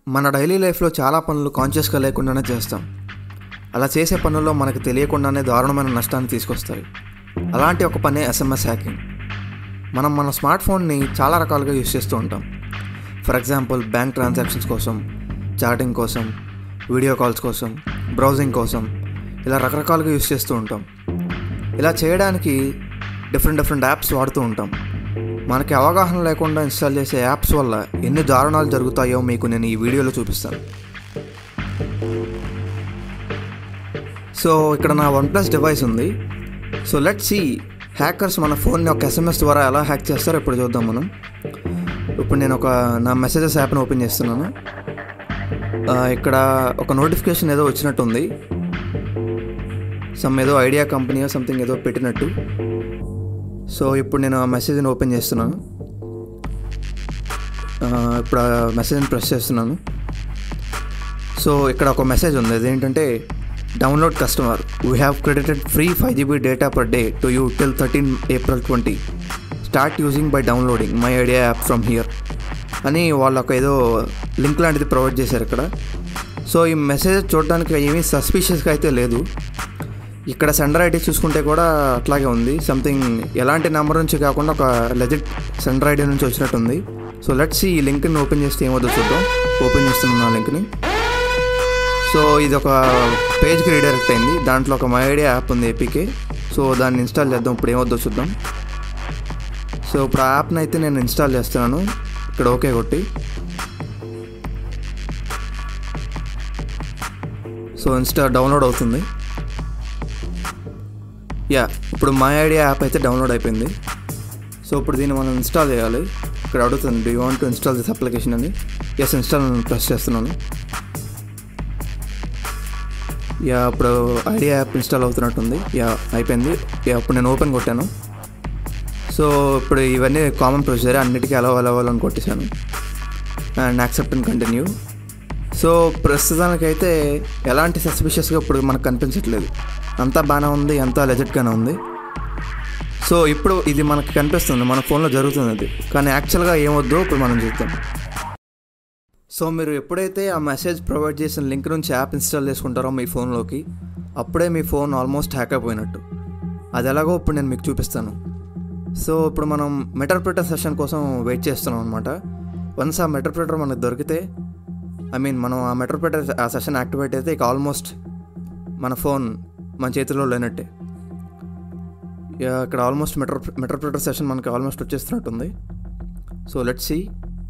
మన డైలీ లైఫ్లో చాలా పనులు కాన్షియస్గా లేకుండానే చేస్తాం అలా చేసే పనుల్లో మనకు తెలియకుండానే దారుణమైన నష్టాన్ని తీసుకొస్తాయి అలాంటి ఒక పనే ఎస్ఎంఎస్ హ్యాకింగ్ మనం మన స్మార్ట్ ఫోన్ని చాలా రకాలుగా యూస్ చేస్తూ ఉంటాం ఫర్ ఎగ్జాంపుల్ బ్యాంక్ ట్రాన్సాక్షన్స్ కోసం చాటింగ్ కోసం వీడియో కాల్స్ కోసం బ్రౌజింగ్ కోసం ఇలా రకరకాలుగా యూస్ చేస్తూ ఉంటాం ఇలా చేయడానికి డిఫరెంట్ డిఫరెంట్ యాప్స్ వాడుతూ ఉంటాం మనకి అవగాహన లేకుండా ఇన్స్టాల్ చేసే యాప్స్ వల్ల ఎన్ని దారుణాలు జరుగుతాయో మీకు నేను ఈ వీడియోలో చూపిస్తాను సో ఇక్కడ నా వన్ ప్లస్ డివైస్ ఉంది సో లెట్ సి హ్యాకర్స్ మన ఫోన్ని ఒక ఎస్ఎంఎస్ ద్వారా ఎలా హ్యాక్ చేస్తారో ఇప్పుడు చూద్దాం మనం ఇప్పుడు నేను ఒక నా మెసేజెస్ యాప్ని ఓపెన్ చేస్తున్నాను ఆ, ఇక్కడ ఒక నోటిఫికేషన్ ఏదో వచ్చినట్టుంది సమ్ ఏదో ఐడియా కంపెనీ సంథింగ్ ఏదో పెట్టినట్టు సో ఇప్పుడు నేను ఆ మెసేజ్ని ఓపెన్ చేస్తున్నాను ఆ, ఇప్పుడు ఆ మెసేజ్ని ప్రెస్ చేస్తున్నాను సో ఇక్కడ ఒక మెసేజ్ ఉంది అదేంటంటే download customer we have credited free five GB data per day to you till thirteen April twenty start using by downloading My Idea app from here అని వాళ్ళు ఒక ఏదో లింక్ లాంటిది ప్రొవైడ్ చేశారు ఇక్కడ సో ఈ మెసేజ్ చూడడానికి ఏమీ సస్పిషియస్గా అయితే లేదు ఇక్కడ సెండర్ ఐడి చూసుకుంటే కూడా అట్లాగే ఉంది సంథింగ్ ఎలాంటి నెంబర్ నుంచి కాకుండా ఒక లెజిట్ సెండర్ ఐడి నుంచి వచ్చినట్టుంది సో లెట్స్ ఈ లింక్ని ఓపెన్ చేస్తే ఏమవుతుందో చూద్దాం ఓపెన్ చేస్తున్నాను ఆ లింక్ని సో ఇది ఒక పేజ్కి రీడైరెక్ట్ అయింది దాంట్లో ఒక మై ఐడియా యాప్ ఉంది ఏపీకే సో దాన్ని ఇన్స్టాల్ చేద్దాం ఇప్పుడు ఏమవుతుందో చూద్దాం సో ఇప్పుడు ఆ యాప్ని అయితే నేను ఇన్స్టాల్ చేస్తున్నాను ఇక్కడ ఓకే కొట్టి సో ఇన్స్టా డౌన్లోడ్ అవుతుంది యా ఇప్పుడు మై ఐడియా యాప్ అయితే డౌన్లోడ్ అయిపోయింది సో ఇప్పుడు దీన్ని మనం ఇన్స్టాల్ చేయాలి ఇక్కడ అడుగుతుంది do want to install this application అని ఎస్ ఇన్స్టాల్ ప్రెస్ చేస్తున్నాను యా ఇప్పుడు ఐడియా యాప్ ఇన్స్టాల్ అవుతున్నట్టుంది యా అయిపోయింది యా ఇప్పుడు నేను ఓపెన్ కొట్టాను సో ఇప్పుడు ఇవన్నీ కామన్ ప్రొసీజర్ అన్నిటికీ అలవ్ అలవ్ అని కొట్టేశాను and accept and continue so ప్రస్తుతానికైతే ఎలాంటి సస్పిషియస్గా ఇప్పుడు మనకు కనిపించట్లేదు అంతా బాగానే ఉంది అంతా లెజెట్గానే ఉంది సో ఇప్పుడు ఇది మనకి కనిపిస్తుంది మన ఫోన్లో జరుగుతుంది అది కానీ యాక్చువల్గా ఏమొద్దో ఇప్పుడు మనం చూద్దాం సో మీరు ఎప్పుడైతే ఆ మెసేజ్ ప్రొవైడ్ చేసిన లింక్ నుంచి యాప్ ఇన్స్టాల్ చేసుకుంటారో మీ ఫోన్లోకి అప్పుడే మీ ఫోన్ ఆల్మోస్ట్ హ్యాక్ అయిపోయినట్టు అది ఎలాగో ఇప్పుడు నేను మీకు చూపిస్తాను సో ఇప్పుడు మనం మెటర్ప్రిటర్ సెషన్ కోసం వెయిట్ చేస్తున్నాం అనమాట వన్స్ ఆ మెటర్ప్రిటర్ మనకు దొరికితే ఐ మీన్ మనం ఆ మెటర్ప్రిటర్ ఆ సెషన్ యాక్టివేట్ అయితే ఇక ఆల్మోస్ట్ మన ఫోన్ మన చేతిలో లేనట్టే యా, ఇక్కడ ఆల్మోస్ట్ మెటర్ మెటర్ప్రిటర్ సెషన్ మనకి ఆల్మోస్ట్ వచ్చేస్తున్నట్టుంది so let see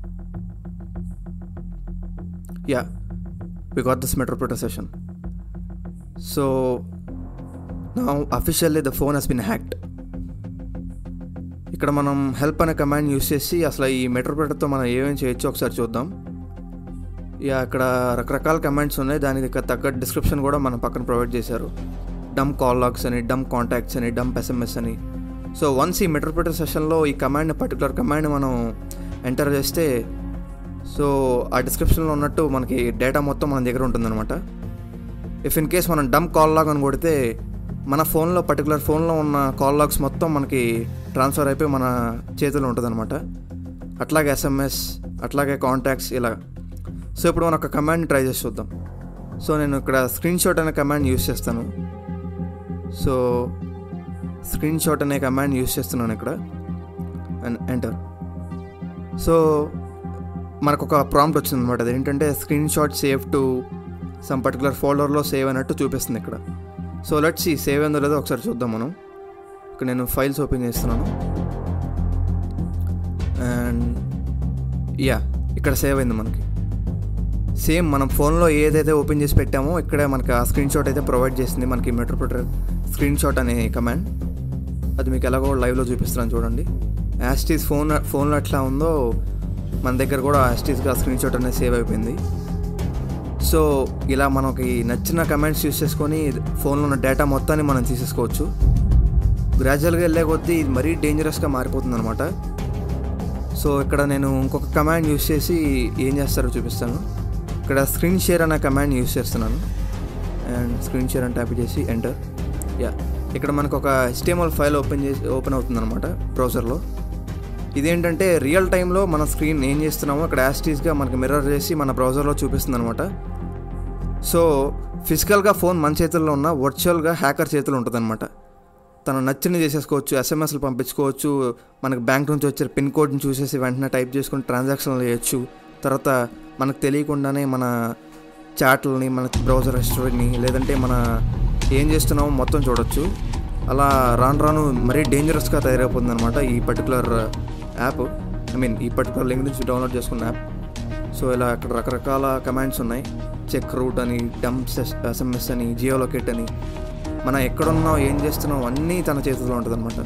yeah we got this meterpreter session so నా officially the phone has been hacked ఇక్కడ మనం హెల్ప్ అనే కమాండ్ యూస్ చేసి అసలు ఈ మెట్రోప్రేటర్తో మనం ఏమేమి చేయొచ్చో ఒకసారి చూద్దాం యా ఇక్కడ రకరకాల కమాండ్స్ ఉన్నాయి దానికి తగ్గ డిస్క్రిప్షన్ కూడా మనం పక్కన ప్రొవైడ్ చేశారు డమ్ కాల్ లాగ్స్ అని డమ్ కాంటాక్ట్స్ అని డమ్ ఎస్ఎంఎస్ అని సో వన్స్ ఈ మెట్రోప్రేటర్ సెషన్లో ఈ కమాండ్ పర్టికులర్ కమాండ్ మనం ఎంటర్ చేస్తే సో ఆ డిస్క్రిప్షన్లో ఉన్నట్టు మనకి డేటా మొత్తం మన దగ్గర ఉంటుందన్నమాట ఇఫ్ ఇన్ కేస్ మనం డమ్ కాల్ లాగ్ అని కొడితే మన ఫోన్లో పర్టికులర్ ఫోన్లో ఉన్న కాల్ లాగ్స్ మొత్తం మనకి ట్రాన్స్ఫర్ అయిపోయి మన చేతిలో ఉంటుందన్నమాట అట్లాగే ఎస్ఎంఎస్ అట్లాగే కాంటాక్ట్స్ ఇలా సో ఇప్పుడు మనం ఒక కమాండ్ ట్రై చేసి చూద్దాం సో నేను ఇక్కడ స్క్రీన్ షాట్ అనే కమాండ్ యూస్ చేస్తాను సో స్క్రీన్ షాట్ అనే కమాండ్ యూస్ చేస్తున్నాను ఇక్కడ అండ్ ఎంటర్ సో మనకు ఒక ప్రాంప్ట్ వచ్చింది అనమాట అదేంటంటే screenshot save to some particular ఫోల్డర్లో సేవ్ అయినట్టు చూపిస్తుంది ఇక్కడ సో లెట్స్ ఈ సేవ్ అయిందో లేదో ఒకసారి చూద్దాం మనం ఇక్కడ నేను ఫైల్స్ ఓపెన్ చేస్తున్నాను అండ్ యా ఇక్కడ సేవ్ అయింది మనకి సేమ్ మనం ఫోన్లో ఏదైతే ఓపెన్ చేసి పెట్టామో ఇక్కడే మనకి ఆ స్క్రీన్ షాట్ అయితే ప్రొవైడ్ చేసింది మనకి మెట్రోప్రిటర్ స్క్రీన్ షాట్ అనే కమాండ్ అది మీకు ఎలాగో లైవ్లో చూపిస్తున్నాను చూడండి యాస్టీస్ ఫోన్ ఫోన్లో ఎట్లా ఉందో మన దగ్గర కూడా యాస్టీస్గా స్క్రీన్ షాట్ అనేది సేవ్ అయిపోయింది సో ఇలా మనకి నచ్చిన కమెంట్స్ యూస్ చేసుకొని ఫోన్లో ఉన్న డేటా మొత్తాన్ని మనం తీసేసుకోవచ్చు గ్రాడ్యువల్గా వెళ్ళే కొద్దీ ఇది మరీ డేంజరస్గా మారిపోతుంది అనమాట సో ఇక్కడ నేను ఇంకొక కమాండ్ యూస్ చేసి ఏం చేస్తారో చూపిస్తాను ఇక్కడ స్క్రీన్ షేర్ అనే కమాండ్ యూస్ చేస్తున్నాను అండ్ స్క్రీన్ షేర్ అని ట్యాప్ చేసి ఎంటర్ యా ఇక్కడ మనకు ఒక HTML ఫైల్ ఓపెన్ చేసి ఓపెన్ అవుతుంది అనమాట బ్రౌజర్లో ఇదేంటంటే రియల్ టైంలో మన స్క్రీన్ ఏం చేస్తున్నామో అక్కడ యాస్టీస్గా మనకి మిర్రర్ చేసి మన బ్రౌజర్లో చూపిస్తుంది అనమాట సో ఫిజికల్గా ఫోన్ మన చేతుల్లో ఉన్న వర్చువల్గా హ్యాకర్ చేతుల్లో ఉంటుందన్నమాట తను నచ్చింది చేసేసుకోవచ్చు ఎస్ఎంఎస్లు పంపించుకోవచ్చు మనకు బ్యాంక్ నుంచి వచ్చే పిన్ కోడ్ని చూసేసి వెంటనే టైప్ చేసుకుని ట్రాన్సాక్షన్లు చేయొచ్చు తర్వాత మనకు తెలియకుండానే మన చాట్లని మన బ్రౌజర్ హిస్టరీని లేదంటే మన ఏం చేస్తున్నామో మొత్తం చూడొచ్చు అలా రాను రాను మరీ డేంజరస్గా తయారైపోతుంది అనమాట ఈ పర్టికులర్ యాప్ ఐ మీన్ ఈ పర్టికులర్ లింక్ నుంచి డౌన్లోడ్ చేసుకున్న యాప్ సో ఇలా అక్కడ రకరకాల కమాండ్స్ ఉన్నాయి చెక్ రూట్ అని డంప్ ఎస్ఎంఎస్ అని జియో లొకేట్ అని మనం ఎక్కడున్నాం ఏం చేస్తున్నాం అన్నీ తన చేతిలో ఉంటుంది అనమాట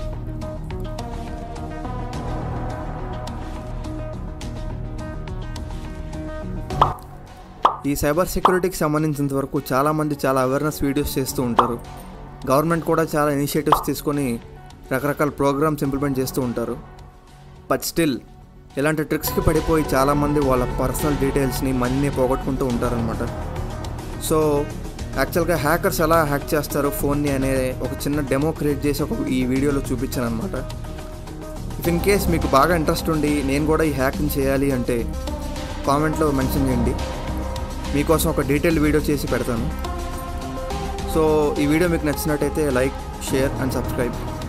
ఈ సైబర్ సెక్యూరిటీకి సంబంధించినంత వరకు చాలామంది చాలా అవేర్నెస్ వీడియోస్ చేస్తూ ఉంటారు గవర్నమెంట్ కూడా చాలా ఇనిషియేటివ్స్ తీసుకొని రకరకాల ప్రోగ్రామ్స్ ఇంప్లిమెంట్ చేస్తూ ఉంటారు బట్ స్టిల్ ఇలాంటి ట్రిక్స్కి పడిపోయి చాలామంది వాళ్ళ పర్సనల్ డీటెయిల్స్ని మనీని పోగొట్టుకుంటూ ఉంటారనమాట సో యాక్చువల్గా హ్యాకర్స్ ఎలా హ్యాక్ చేస్తారు ఫోన్ని అనే ఒక చిన్న డెమో క్రియేట్ చేసి ఒక ఈ వీడియోలో చూపించాను అనమాట ఇఫ్ ఇన్ కేస్ మీకు బాగా ఇంట్రెస్ట్ ఉండి నేను కూడా ఈ హ్యాకింగ్ చేయాలి అంటే కామెంట్లో మెన్షన్ చేయండి మీకోసం ఒక డీటెయిల్డ్ వీడియో చేసి పెడతాను సో ఈ వీడియో మీకు నచ్చినట్టయితే లైక్ షేర్ అండ్ సబ్స్క్రైబ్